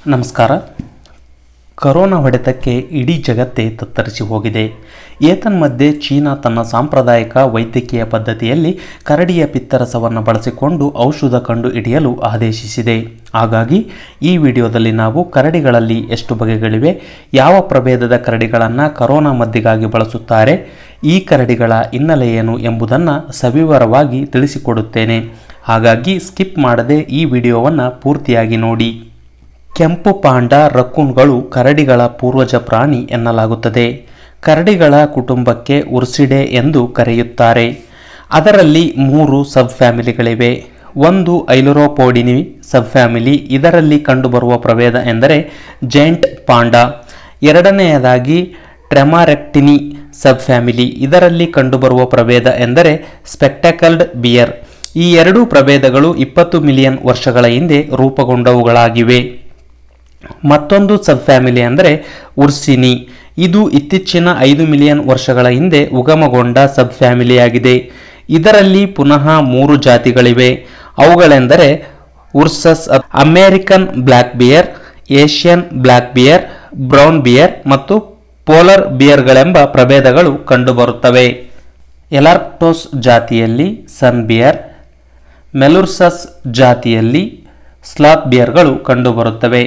ನಮಸ್ಕಾರ ಕರೋನಾ ಹೊಡೆತಕ್ಕೆ ಇಡೀ ಜಗತ್ತೇ ತತ್ತರಿಸಿ ಹೋಗಿದೆ ಏತನ್ಮಧ್ಯೆ ಚೀನಾ ತನ್ನ ಸಾಂಪ್ರದಾಯಿಕ ವೈದ್ಯಕೀಯ ಪದ್ಧತಿಯಲ್ಲಿ ಕರಡಿಯ ಪಿತ್ತರಸವನ್ನು ಬಳಸಿಕೊಂಡು ಔಷಧ ಕಂಡು ಹಿಡಿಯಲು ಆದೇಶಿಸಿದೆ ಹಾಗಾಗಿ ಈ ವಿಡಿಯೋದಲ್ಲಿ ನಾವು ಕರಡಿಗಳಲ್ಲಿ ಎಷ್ಟು ಬಗೆಗಳಿವೆ ಯಾವ ಪ್ರಭೇದದ ಕರಡಿಗಳನ್ನು ಕರೋನಾ ಮದ್ದಿಗಾಗಿ ಬಳಸುತ್ತಾರೆ ಈ ಕರಡಿಗಳ ಹಿನ್ನೆಲೆ ಏನು ಎಂಬುದನ್ನು ಸವಿವರವಾಗಿ ತಿಳಿಸಿಕೊಡುತ್ತೇನೆ ಹಾಗಾಗಿ ಸ್ಕಿಪ್ ಮಾಡದೆ ಈ ವಿಡಿಯೋವನ್ನು ಪೂರ್ತಿಯಾಗಿ ನೋಡಿ ಕೆಂಪು ಪಾಂಡ ರಕ್ಕೂನ್ಗಳು ಕರಡಿಗಳ ಪೂರ್ವಜ ಪ್ರಾಣಿ ಎನ್ನಲಾಗುತ್ತದೆ ಕರಡಿಗಳ ಕುಟುಂಬಕ್ಕೆ ಉರ್ಸಿಡೆ ಎಂದು ಕರೆಯುತ್ತಾರೆ ಅದರಲ್ಲಿ ಮೂರು ಸಬ್ ಫ್ಯಾಮಿಲಿಗಳಿವೆ ಒಂದು ಐಲುರೋಪೋಡಿನಿ ಸಬ್ ಫ್ಯಾಮಿಲಿ ಇದರಲ್ಲಿ ಕಂಡುಬರುವ ಪ್ರಭೇದ ಎಂದರೆ ಜೈಂಟ್ ಪಾಂಡ ಎರಡನೆಯದಾಗಿ ಟ್ರೆಮಾರೆಕ್ಟಿನಿ ಸಬ್ ಫ್ಯಾಮಿಲಿ ಇದರಲ್ಲಿ ಕಂಡುಬರುವ ಪ್ರಭೇದ ಎಂದರೆ ಸ್ಪೆಕ್ಟಕಲ್ಡ್ ಬಿಯರ್ ಈ ಎರಡೂ ಪ್ರಭೇದಗಳು ಇಪ್ಪತ್ತು ಮಿಲಿಯನ್ ವರ್ಷಗಳ ಹಿಂದೆ ರೂಪುಗೊಂಡವುಗಳಾಗಿವೆ ಮತ್ತೊಂದು ಸಬ್ ಫ್ಯಾಮಿಲಿ ಅಂದರೆ ಉರ್ಸಿನಿ ಇದು ಇತ್ತೀಚಿನ ಐದು ಮಿಲಿಯನ್ ವರ್ಷಗಳ ಹಿಂದೆ ಉಗಮಗೊಂಡ ಸಬ್ ಫ್ಯಾಮಿಲಿಯಾಗಿದೆ ಇದರಲ್ಲಿ ಪುನಃ ಮೂರು ಜಾತಿಗಳಿವೆ ಅವುಗಳೆಂದರೆ Ursus American black bear Asian black bear brown bear ಮತ್ತು ಪೋಲರ್ ಬಿಯರ್ಗಳೆಂಬ ಪ್ರಭೇದಗಳು ಕಂಡುಬರುತ್ತವೆ ಎಲಾರ್ಕ್ಟೋಸ್ ಜಾತಿಯಲ್ಲಿ ಸನ್ ಬಿಯರ್ ಮೆಲುರ್ಸಸ್ ಜಾತಿಯಲ್ಲಿ ಸ್ಲಾತ್ ಬಿಯರ್ಗಳು ಕಂಡುಬರುತ್ತವೆ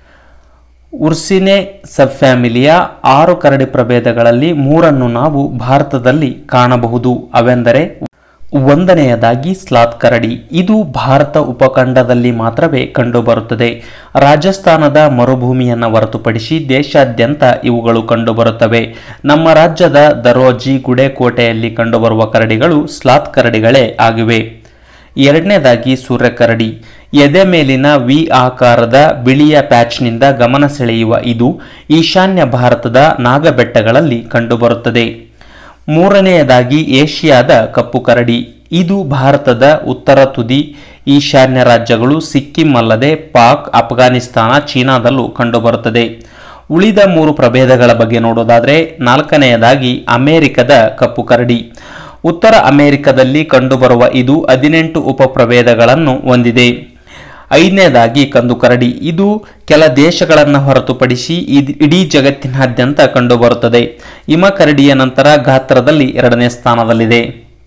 ಉರ್ಸಿನೆ ಸಬ್ ಫ್ಯಾಮಿಲಿಯ ಆರು ಕರಡಿ ಪ್ರಭೇದಗಳಲ್ಲಿ ಮೂರನ್ನು ನಾವು ಭಾರತದಲ್ಲಿ ಕಾಣಬಹುದು ಅವೆಂದರೆ ಒಂದನೆಯದಾಗಿ ಸ್ಲಾತ್ ಕರಡಿ ಇದು ಭಾರತ ಉಪಖಂಡದಲ್ಲಿ ಮಾತ್ರವೇ ಕಂಡುಬರುತ್ತದೆ ರಾಜಸ್ಥಾನದ ಮರುಭೂಮಿಯನ್ನು ಹೊರತುಪಡಿಸಿ ದೇಶಾದ್ಯಂತ ಇವುಗಳು ಕಂಡುಬರುತ್ತವೆ ನಮ್ಮ ರಾಜ್ಯದ ದರೋಜಿ ಗುಡೇಕೋಟೆಯಲ್ಲಿ ಕಂಡುಬರುವ ಕರಡಿಗಳು ಸ್ಲಾತ್ ಕರಡಿಗಳೇ ಆಗಿವೆ ಎರಡನೇದಾಗಿ ಸೂರ್ಯಕರಡಿ ಎದೆ ಮೇಲಿನ ವಿ ಆಕಾರದ ಬಿಳಿಯ ಪ್ಯಾಚ್ನಿಂದ ಗಮನ ಸೆಳೆಯುವ ಇದು ಈಶಾನ್ಯ ಭಾರತದ ನಾಗಬೆಟ್ಟಗಳಲ್ಲಿ ಕಂಡುಬರುತ್ತದೆ ಮೂರನೆಯದಾಗಿ ಏಷ್ಯಾದ ಕಪ್ಪು ಕರಡಿ ಇದು ಭಾರತದ ಉತ್ತರ ತುದಿ ಈಶಾನ್ಯ ರಾಜ್ಯಗಳು ಸಿಕ್ಕಿಂ ಅಲ್ಲದೆ ಪಾಕ್ ಅಫ್ಘಾನಿಸ್ತಾನ ಚೀನಾದಲ್ಲೂ ಕಂಡುಬರುತ್ತದೆ ಉಳಿದ ಮೂರು ಪ್ರಭೇದಗಳ ಬಗ್ಗೆ ನೋಡೋದಾದರೆ ನಾಲ್ಕನೆಯದಾಗಿ ಅಮೆರಿಕದ ಕಪ್ಪು ಕರಡಿ ಉತ್ತರ ಅಮೆರಿಕದಲ್ಲಿ ಕಂಡುಬರುವ ಇದು ಹದಿನೆಂಟು ಉಪಪ್ರಭೇದಗಳನ್ನು ಹೊಂದಿದೆ ಐದನೇದಾಗಿ ಕಂದು ಕರಡಿ ಇದು ಕೆಲ ದೇಶಗಳನ್ನು ಹೊರತುಪಡಿಸಿ ಇದ್- ಇಡೀ ಜಗತ್ತಿನಾದ್ಯಂತ ಕಂಡುಬರುತ್ತದೆ ಹಿಮ ಕರಡಿಯ ನಂತರ ಗಾತ್ರದಲ್ಲಿ ಎರಡನೇ ಸ್ಥಾನದಲ್ಲಿದೆ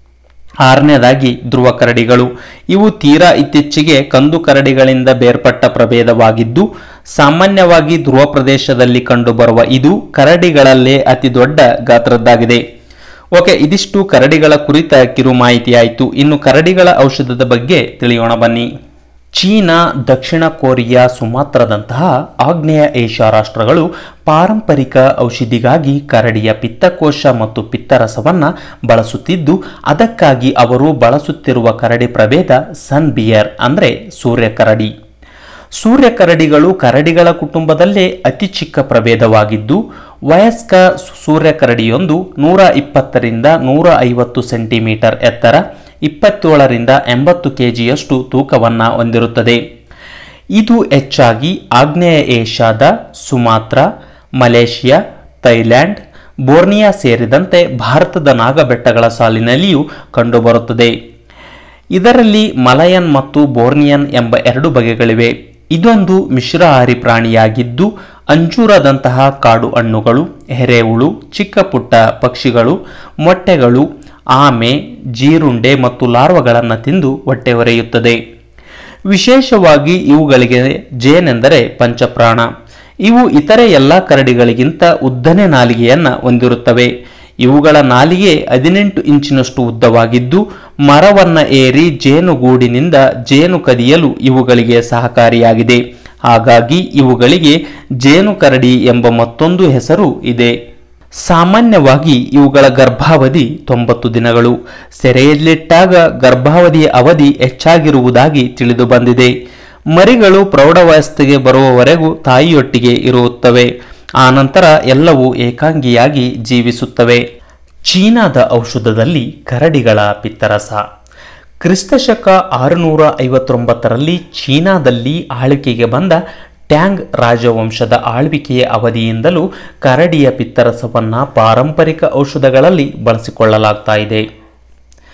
ಆರನೇದಾಗಿ ಧ್ರುವ ಕರಡಿಗಳು ಇವು ತೀರಾ ಇತ್ತೀಚೆಗೆ ಕಂದು ಕರಡಿಗಳಿಂದ ಬೇರ್ಪಟ್ಟ ಪ್ರಭೇದವಾಗಿದ್ದು ಸಾಮಾನ್ಯವಾಗಿ ಧ್ರುವ ಪ್ರದೇಶದಲ್ಲಿ ಕಂಡುಬರುವ ಇದು ಕರಡಿಗಳಲ್ಲೇ ಅತಿ ದೊಡ್ಡ ಗಾತ್ರದ್ದಾಗಿದೆ ಓಕೆ ಇದಿಷ್ಟು ಕರಡಿಗಳ ಕುರಿತ ಕಿರು ಮಾಹಿತಿಯಾಯಿತು ಇನ್ನು ಕರಡಿಗಳ ಔಷಧದ ಬಗ್ಗೆ ತಿಳಿಯೋಣ ಬನ್ನಿ ಚೀನಾ ದಕ್ಷಿಣ ಕೊರಿಯಾ ಸುಮಾತ್ರದಂತಹ ಆಗ್ನೇಯ ಏಷ್ಯಾ ರಾಷ್ಟ್ರಗಳು ಪಾರಂಪರಿಕ ಔಷಧಿಗಾಗಿ ಕರಡಿಯ ಪಿತ್ತಕೋಶ ಮತ್ತು ಪಿತ್ತರಸವನ್ನು ಬಳಸುತ್ತಿದ್ದು ಅದಕ್ಕಾಗಿ ಅವರು ಬಳಸುತ್ತಿರುವ ಕರಡಿ ಪ್ರಭೇದ ಸನ್ ಬಿಯರ್ ಅಂದರೆ ಸೂರ್ಯಕರಡಿ ಸೂರ್ಯಕರಡಿಗಳು ಕರಡಿಗಳ ಕುಟುಂಬದಲ್ಲೇ ಅತಿ ಚಿಕ್ಕ ಪ್ರಭೇದವಾಗಿದ್ದು ವಯಸ್ಕ ಸೂರ್ಯಕರಡಿಯೊಂದು ನೂರ ಇಪ್ಪತ್ತರಿಂದ ನೂರ ಐವತ್ತು ಸೆಂಟಿಮೀಟರ್ ಎತ್ತರ ಇಪ್ಪತ್ತೇಳರಿಂದ ಎಂಬತ್ತು ಕೆಜಿಯಷ್ಟು ತೂಕವನ್ನು ಹೊಂದಿರುತ್ತದೆ ಇದು ಹೆಚ್ಚಾಗಿ ಆಗ್ನೇಯ ಏಷ್ಯಾದ ಸುಮಾತ್ರ ಮಲೇಷಿಯಾ ಥೈಲ್ಯಾಂಡ್ ಬೋರ್ನಿಯಾ ಸೇರಿದಂತೆ ಭಾರತದ ನಾಗಬೆಟ್ಟಗಳ ಸಾಲಿನಲ್ಲಿಯೂ ಕಂಡುಬರುತ್ತದೆ ಇದರಲ್ಲಿ ಮಲಯನ್ ಮತ್ತು ಬೋರ್ನಿಯನ್ ಎಂಬ ಎರಡು ಬಗೆಗಳಿವೆ ಇದೊಂದು ಮಿಶ್ರಾಹಾರಿ ಪ್ರಾಣಿಯಾಗಿದ್ದು ಅಂಜೂರದಂತಹ ಕಾಡು ಹಣ್ಣುಗಳು ಎರೆಹುಳು ಚಿಕ್ಕ ಪುಟ್ಟ ಪಕ್ಷಿಗಳು ಮೊಟ್ಟೆಗಳು ಆಮೆ ಜೀರುಂಡೆ ಮತ್ತು ಲಾರ್ವಗಳನ್ನು ತಿಂದು ಹೊಟ್ಟೆ ಹೊರೆಯುತ್ತದೆ ವಿಶೇಷವಾಗಿ ಇವುಗಳಿಗೆ ಜೇನೆಂದರೆ ಪಂಚಪ್ರಾಣ ಇವು ಇತರೆ ಎಲ್ಲ ಕರಡಿಗಳಿಗಿಂತ ಉದ್ದನೆ ನಾಲಿಗೆಯನ್ನು ಹೊಂದಿರುತ್ತವೆ ಇವುಗಳ ನಾಲಿಗೆ ಹದಿನೆಂಟು ಇಂಚಿನಷ್ಟು ಉದ್ದವಾಗಿದ್ದು ಮರವನ್ನ ಏರಿ ಜೇನುಗೂಡಿನಿಂದ ಜೇನು ಕದಿಯಲು ಇವುಗಳಿಗೆ ಸಹಕಾರಿಯಾಗಿದೆ ಹಾಗಾಗಿ ಇವುಗಳಿಗೆ ಜೇನು ಕರಡಿ ಎಂಬ ಮತ್ತೊಂದು ಹೆಸರು ಇದೆ ಸಾಮಾನ್ಯವಾಗಿ ಇವುಗಳ ಗರ್ಭಾವಧಿ ತೊಂಬತ್ತು ದಿನಗಳು ಸೆರೆಯಲ್ಲಿಟ್ಟಾಗ ಗರ್ಭಾವಧಿಯ ಅವಧಿ ಹೆಚ್ಚಾಗಿರುವುದಾಗಿ ತಿಳಿದು ಬಂದಿದೆ ಮರಿಗಳು ಪ್ರೌಢವಯಸ್ಸಿಗೆ ಬರುವವರೆಗೂ ತಾಯಿಯೊಟ್ಟಿಗೆ ಇರುತ್ತವೆ ಆನಂತರ ಎಲ್ಲವೂ ಏಕಾಂಗಿಯಾಗಿ ಜೀವಿಸುತ್ತವೆ ಚೀನಾದ ಔಷಧದಲ್ಲಿ ಕರಡಿಗಳ ಪಿತ್ತರಸ ಕ್ರಿಸ್ತಶಕ ಆರುನೂರ ಐವತ್ತೊಂಬತ್ತರಲ್ಲಿ ಚೀನಾದಲ್ಲಿ ಆಳ್ವಿಕೆಗೆ ಬಂದ ಟ್ಯಾಂಗ್ ರಾಜವಂಶದ ಆಳ್ವಿಕೆಯ ಅವಧಿಯಿಂದಲೂ ಕರಡಿಯ ಪಿತ್ತರಸವನ್ನು ಪಾರಂಪರಿಕ ಔಷಧಗಳಲ್ಲಿ ಬಳಸಿಕೊಳ್ಳಲಾಗ್ತಾ ಇದೆ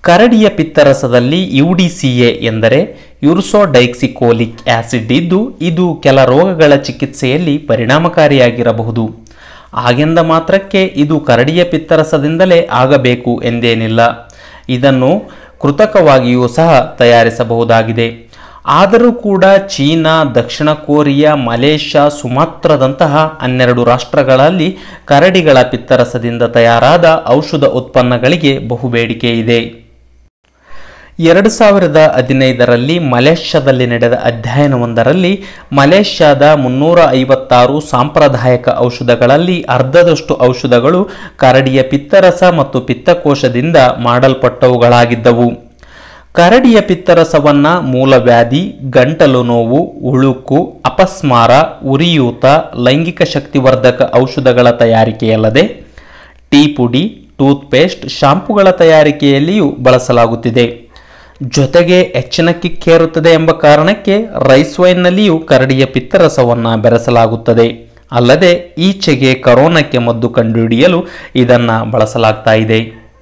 ಕರಡಿಯ ಪಿತ್ತರಸದಲ್ಲಿ ಯುಡಿಸಿಎ ಎಂದರೆ ಯುರ್ಸೋಡೈಕ್ಸಿಕೋಲಿಕ್ ಆಸಿಡ್ ಇದ್ದು ಇದು ಕೆಲ ರೋಗಗಳ ಚಿಕಿತ್ಸೆಯಲ್ಲಿ ಪರಿಣಾಮಕಾರಿಯಾಗಿರಬಹುದು ಹಾಗೆಂದ ಮಾತ್ರಕ್ಕೆ ಇದು ಕರಡಿಯ ಪಿತ್ತರಸದಿಂದಲೇ ಆಗಬೇಕು ಎಂದೇನಿಲ್ಲ ಇದನ್ನು ಕೃತಕವಾಗಿಯೂ ಸಹ ತಯಾರಿಸಬಹುದಾಗಿದೆ ಆದರೂ ಕೂಡ ಚೀನಾ ದಕ್ಷಿಣ ಕೊರಿಯಾ ಮಲೇಷ್ಯಾ ಸುಮಾತ್ರದಂತಹ ಹನ್ನೆರಡು ರಾಷ್ಟ್ರಗಳಲ್ಲಿ ಕರಡಿಗಳ ಪಿತ್ತರಸದಿಂದ ತಯಾರಾದ ಔಷಧ ಉತ್ಪನ್ನಗಳಿಗೆ ಬಹುಬೇಡಿಕೆ ಇದೆ ಎರಡು ಸಾವಿರದ ಹದಿನೈದರಲ್ಲಿ ಮಲೇಷ್ಯಾದಲ್ಲಿ ನಡೆದ ಅಧ್ಯಯನವೊಂದರಲ್ಲಿ ಮಲೇಷ್ಯಾದ ಮುನ್ನೂರ ಐವತ್ತಾರು ಸಾಂಪ್ರದಾಯಿಕ ಔಷಧಗಳಲ್ಲಿ ಅರ್ಧದಷ್ಟು ಔಷಧಗಳು ಕರಡಿಯ ಪಿತ್ತರಸ ಮತ್ತು ಪಿತ್ತಕೋಶದಿಂದ ಮಾಡಲ್ಪಟ್ಟವುಗಳಾಗಿದ್ದವು ಕರಡಿಯ ಪಿತ್ತರಸವನ್ನ ಮೂಲವ್ಯಾಧಿ ಗಂಟಲು ನೋವು ಉಳುಕು ಅಪಸ್ಮಾರ ಉರಿಯೂತ ಲೈಂಗಿಕ ಶಕ್ತಿವರ್ಧಕ ಔಷಧಗಳ ತಯಾರಿಕೆಯಲ್ಲದೆ ಟೀ ಪುಡಿ ಟೂತ್ಪೇಸ್ಟ್ ಶಾಂಪುಗಳ ತಯಾರಿಕೆಯಲ್ಲಿಯೂ ಬಳಸಲಾಗುತ್ತಿದೆ ಜೊತೆಗೆ ಹೆಚ್ಚಿನ ಕಿಕ್ಕೇರುತ್ತದೆ ಎಂಬ ಕಾರಣಕ್ಕೆ ರೈಸ್ ವೈನ್ನಲ್ಲಿಯೂ ಕರಡಿಯ ಪಿತ್ತರಸವನ್ನು ಬೆರೆಸಲಾಗುತ್ತದೆ ಅಲ್ಲದೆ ಈಚೆಗೆ ಕರೋನಾಕ್ಕೆ ಮದ್ದು ಕಂಡುಹಿಡಿಯಲು ಇದನ್ನು ಬಳಸಲಾಗ್ತಾ ಇದೆ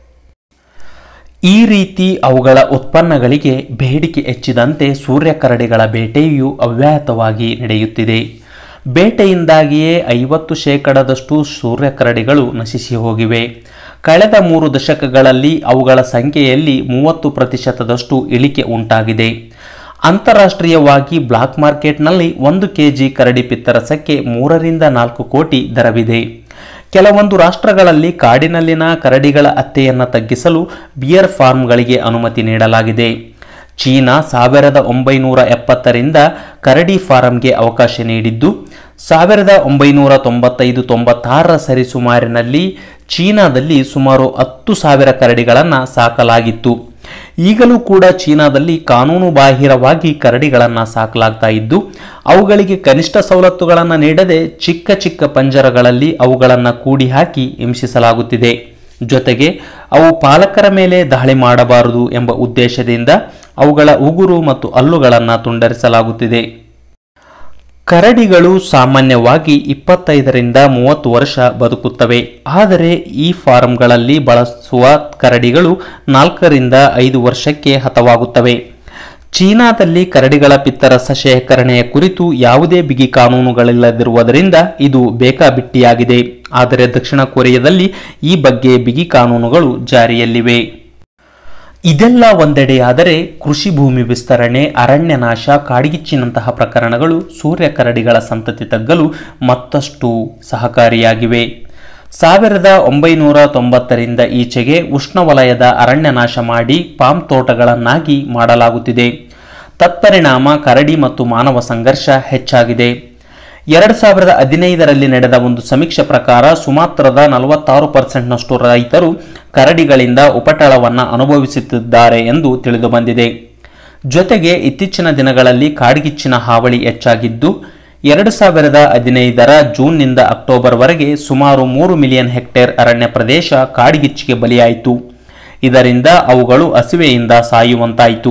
ಈ ರೀತಿ ಅವುಗಳ ಉತ್ಪನ್ನಗಳಿಗೆ ಬೇಡಿಕೆ ಹೆಚ್ಚಿದಂತೆ ಸೂರ್ಯ ಕರಡಿಗಳ ಬೇಟೆಯು ಅವ್ಯಾಹತವಾಗಿ ನಡೆಯುತ್ತಿದೆ ಬೇಟೆಯಿಂದಾಗಿಯೇ ಐವತ್ತು ಶೇಕಡದಷ್ಟು ಸೂರ್ಯ ಕರಡಿಗಳು ನಶಿಸಿ ಹೋಗಿವೆ ಕಳೆದ ಮೂರು ದಶಕಗಳಲ್ಲಿ ಅವುಗಳ ಸಂಖ್ಯೆಯಲ್ಲಿ ಮೂವತ್ತು ಪ್ರತಿಶತದಷ್ಟು ಇಳಿಕೆ ಉಂಟಾಗಿದೆ ಅಂತಾರಾಷ್ಟ್ರೀಯವಾಗಿ ಬ್ಲಾಕ್ ಮಾರ್ಕೆಟ್ನಲ್ಲಿ ಒಂದು ಕೆಜಿ ಕರಡಿ ಪಿತ್ತರಸಕ್ಕೆ ಮೂರರಿಂದ ನಾಲ್ಕು ಕೋಟಿ ದರವಿದೆ ಕೆಲವೊಂದು ರಾಷ್ಟ್ರಗಳಲ್ಲಿ ಕಾಡಿನಲ್ಲಿನ ಕರಡಿಗಳ ಹತ್ಯೆಯನ್ನು ತಗ್ಗಿಸಲು ಬಿಯರ್ ಫಾರ್ಮ್ಗಳಿಗೆ ಅನುಮತಿ ನೀಡಲಾಗಿದೆ ಚೀನಾ ಸಾವಿರದ ಒಂಬೈನೂರ ಎಪ್ಪತ್ತರಿಂದ ಕರಡಿ ಫಾರಂಗೆ ಅವಕಾಶ ನೀಡಿದ್ದು ಸಾವಿರದ ಒಂಬೈನೂರ ತೊಂಬತ್ತೈದು ತೊಂಬತ್ತಾರರ ಸರಿಸುಮಾರಿನಲ್ಲಿ ಚೀನಾದಲ್ಲಿ ಸುಮಾರು ಹತ್ತು ಸಾವಿರ ಕರಡಿಗಳನ್ನು ಸಾಕಲಾಗಿತ್ತು ಈಗಲೂ ಕೂಡ ಚೀನಾದಲ್ಲಿ ಕಾನೂನು ಬಾಹಿರವಾಗಿ ಕರಡಿಗಳನ್ನು ಸಾಕಲಾಗ್ತಾ ಇದ್ದು ಅವುಗಳಿಗೆ ಕನಿಷ್ಠ ಸವಲತ್ತುಗಳನ್ನು ನೀಡದೆ ಚಿಕ್ಕ ಚಿಕ್ಕ ಪಂಜರಗಳಲ್ಲಿ ಅವುಗಳನ್ನು ಕೂಡಿ ಹಾಕಿ ಹಿಂಸಿಸಲಾಗುತ್ತಿದೆ ಜೊತೆಗೆ ಅವು ಪಾಲಕರ ಮೇಲೆ ದಾಳಿ ಮಾಡಬಾರದು ಎಂಬ ಉದ್ದೇಶದಿಂದ ಅವುಗಳ ಉಗುರು ಮತ್ತು ಹಲ್ಲುಗಳನ್ನು ತುಂಡರಿಸಲಾಗುತ್ತಿದೆ ಕರಡಿಗಳು ಸಾಮಾನ್ಯವಾಗಿ ಇಪ್ಪತ್ತೈದರಿಂದ ಮೂವತ್ತು ವರ್ಷ ಬದುಕುತ್ತವೆ ಆದರೆ ಈ ಫಾರಂಗಳಲ್ಲಿ ಬಳಸುವ ಕರಡಿಗಳು ನಾಲ್ಕರಿಂದ ಐದು ವರ್ಷಕ್ಕೆ ಹತವಾಗುತ್ತವೆ ಚೀನಾದಲ್ಲಿ ಕರಡಿಗಳ ಪಿತ್ತರಸ ಶೇಖರಣೆಯ ಕುರಿತು ಯಾವುದೇ ಬಿಗಿ ಕಾನೂನುಗಳಿಲ್ಲದಿರುವುದರಿಂದ ಇದು ಬೇಕಾಬಿಟ್ಟಿಯಾಗಿದೆ ಆದರೆ ದಕ್ಷಿಣ ಕೊರಿಯಾದಲ್ಲಿ ಈ ಬಗ್ಗೆ ಬಿಗಿ ಕಾನೂನುಗಳು ಜಾರಿಯಲ್ಲಿವೆ ಇದೆಲ್ಲ ಒಂದೆಡೆಯಾದರೆ ಕೃಷಿ ಭೂಮಿ ವಿಸ್ತರಣೆ ಅರಣ್ಯನಾಶ ಕಾಡ್ಗಿಚ್ಚಿನಂತಹ ಪ್ರಕರಣಗಳು ಸೂರ್ಯ ಕರಡಿಗಳ ಸಂತತಿ ತಗ್ಗಲು ಮತ್ತಷ್ಟು ಸಹಕಾರಿಯಾಗಿವೆ ಸಾವಿರದ ಒಂಬೈನೂರ ತೊಂಬತ್ತರಿಂದ ಈಚೆಗೆ ಉಷ್ಣವಲಯದ ಅರಣ್ಯನಾಶ ಮಾಡಿ ಪಾಮ್ ತೋಟಗಳನ್ನಾಗಿ ಮಾಡಲಾಗುತ್ತಿದೆ ತತ್ಪರಿಣಾಮ ಕರಡಿ ಮತ್ತು ಮಾನವ ಸಂಘರ್ಷ ಹೆಚ್ಚಾಗಿದೆ ಎರಡು ಸಾವಿರದ ಹದಿನೈದರಲ್ಲಿ ನಡೆದ ಒಂದು ಸಮೀಕ್ಷೆ ಪ್ರಕಾರ ಸುಮಾತ್ರದ ನಲವತ್ತಾರು ಪರ್ಸೆಂಟ್ನಷ್ಟು ರೈತರು ಕರಡಿಗಳಿಂದ ಉಪಟಳವನ್ನು ಅನುಭವಿಸುತ್ತಿದ್ದಾರೆ ಎಂದು ತಿಳಿದುಬಂದಿದೆ ಜೊತೆಗೆ ಇತ್ತೀಚಿನ ದಿನಗಳಲ್ಲಿ ಕಾಡ್ಗಿಚ್ಚಿನ ಹಾವಳಿ ಹೆಚ್ಚಾಗಿದ್ದು ಎರಡು ಸಾವಿರದ ಹದಿನೈದರ ಜೂನ್ನಿಂದ ಅಕ್ಟೋಬರ್ವರೆಗೆ ಸುಮಾರು ಮೂರು ಮಿಲಿಯನ್ ಹೆಕ್ಟೇರ್ ಅರಣ್ಯ ಪ್ರದೇಶ ಕಾಡ್ಗಿಚ್ಚಿಗೆ ಬಲಿಯಾಯಿತು ಇದರಿಂದ ಅವುಗಳು ಹಸಿವೆಯಿಂದ ಸಾಯುವಂತಾಯಿತು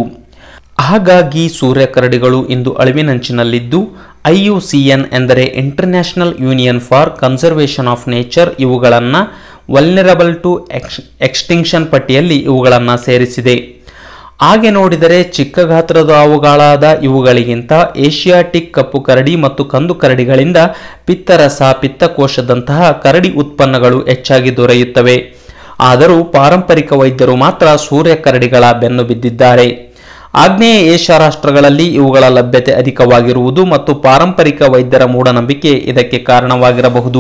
ಹಾಗಾಗಿ ಸೂರ್ಯ ಕರಡಿಗಳು ಇಂದು ಅಳಿವಿನಂಚಿನಲ್ಲಿದ್ದು ಐಯುಸಿಎನ್ ಎಂದರೆ international union for conservation of nature ಇವುಗಳನ್ನು ವಲ್ನರಬಲ್ ಟು ಎಕ್ಸ್ ಎಕ್ಸ್ಟಿಂಕ್ಷನ್ ಪಟ್ಟಿಯಲ್ಲಿ ಇವುಗಳನ್ನು ಸೇರಿಸಿದೆ ಹಾಗೆ ನೋಡಿದರೆ ಚಿಕ್ಕ ಗಾತ್ರದ ಅವುಗಳಾದ ಇವುಗಳಿಗಿಂತ ಏಷಿಯಾಟಿಕ್ ಕಪ್ಪು ಕರಡಿ ಮತ್ತು ಕಂದು ಕರಡಿಗಳಿಂದ ಪಿತ್ತರಸ ಪಿತ್ತಕೋಶದಂತಹ ಕರಡಿ ಉತ್ಪನ್ನಗಳು ಹೆಚ್ಚಾಗಿ ದೊರೆಯುತ್ತವೆ ಆದರೂ ಪಾರಂಪರಿಕ ವೈದ್ಯರು ಮಾತ್ರ ಸೂರ್ಯ ಕರಡಿಗಳ ಬೆನ್ನು ಬಿದ್ದಿದ್ದಾರೆ ಆಗ್ನೇಯ ಏಷ್ಯಾ ರಾಷ್ಟ್ರಗಳಲ್ಲಿ ಇವುಗಳ ಲಭ್ಯತೆ ಅಧಿಕವಾಗಿರುವುದು ಮತ್ತು ಪಾರಂಪರಿಕ ವೈದ್ಯರ ಮೂಢನಂಬಿಕೆ ಇದಕ್ಕೆ ಕಾರಣವಾಗಿರಬಹುದು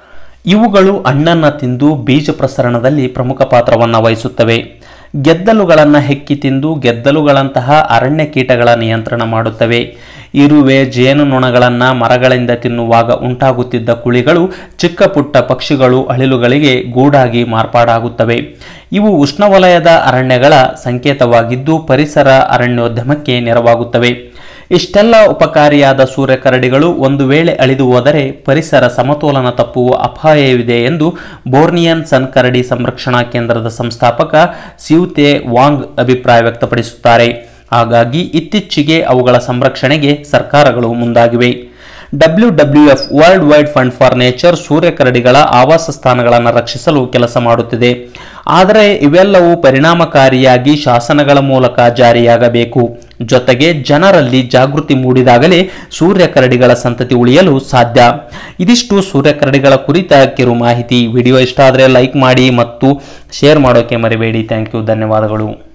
ಇವುಗಳು ಹಣ್ಣನ್ನು ತಿಂದು ಬೀಜ ಪ್ರಸರಣದಲ್ಲಿ ಪ್ರಮುಖ ಪಾತ್ರವನ್ನು ವಹಿಸುತ್ತವೆ ಗೆದ್ದಲುಗಳನ್ನು ಹೆಕ್ಕಿ ತಿಂದು ಗೆದ್ದಲುಗಳಂತಹ ಅರಣ್ಯ ಕೀಟಗಳ ನಿಯಂತ್ರಣ ಮಾಡುತ್ತವೆ ಇರುವೆ ಜೇನುನೊಣಗಳನ್ನು ಮರಗಳಿಂದ ತಿನ್ನುವಾಗ ಉಂಟಾಗುತ್ತಿದ್ದ ಕುಳಿಗಳು ಚಿಕ್ಕ ಪುಟ್ಟ ಪಕ್ಷಿಗಳು ಅಳಿಲುಗಳಿಗೆ ಗೂಡಾಗಿ ಮಾರ್ಪಾಡಾಗುತ್ತವೆ ಇವು ಉಷ್ಣವಲಯದ ಅರಣ್ಯಗಳ ಸಂಕೇತವಾಗಿದ್ದು ಪರಿಸರ ಅರಣ್ಯೋದ್ಯಮಕ್ಕೆ ನೆರವಾಗುತ್ತವೆ ಇಷ್ಟೆಲ್ಲ ಉಪಕಾರಿಯಾದ ಸೂರ್ಯಕರಡಿಗಳು ಒಂದು ವೇಳೆ ಅಳಿದು ಹೋದರೆ ಪರಿಸರ ಸಮತೋಲನ ತಪ್ಪುವ ಅಪಾಯವಿದೆ ಎಂದು ಬೋರ್ನಿಯನ್ ಸನ್ ಕರಡಿ ಸಂರಕ್ಷಣಾ ಕೇಂದ್ರದ ಸಂಸ್ಥಾಪಕ ಸಿಯುತೆ ವಾಂಗ್ ಅಭಿಪ್ರಾಯ ವ್ಯಕ್ತಪಡಿಸುತ್ತಾರೆ ಹಾಗಾಗಿ ಇತ್ತೀಚೆಗೆ ಅವುಗಳ ಸಂರಕ್ಷಣೆಗೆ ಸರ್ಕಾರಗಳು ಮುಂದಾಗಿವೆ W W F world wide fund for nature ಸೂರ್ಯ ಕರಡಿಗಳ ಆವಾಸ ಸ್ಥಾನಗಳನ್ನು ರಕ್ಷಿಸಲು ಕೆಲಸ ಮಾಡುತ್ತಿದೆ ಆದರೆ ಇವೆಲ್ಲವೂ ಪರಿಣಾಮಕಾರಿಯಾಗಿ ಶಾಸನಗಳ ಮೂಲಕ ಜಾರಿಯಾಗಬೇಕು ಜೊತೆಗೆ ಜನರಲ್ಲಿ ಜಾಗೃತಿ ಮೂಡಿದಾಗಲೇ ಸೂರ್ಯ ಕರಡಿಗಳ ಸಂತತಿ ಉಳಿಯಲು ಸಾಧ್ಯ ಇದಿಷ್ಟು ಸೂರ್ಯ ಕರಡಿಗಳ ಕುರಿತ ಕಿರು ಮಾಹಿತಿ ವಿಡಿಯೋ ಇಷ್ಟ ಆದರೆ ಲೈಕ್ ಮಾಡಿ ಮತ್ತು ಶೇರ್ ಮಾಡೋಕೆ ಮರಿಬೇಡಿ ಥ್ಯಾಂಕ್ ಯು ಧನ್ಯವಾದಗಳು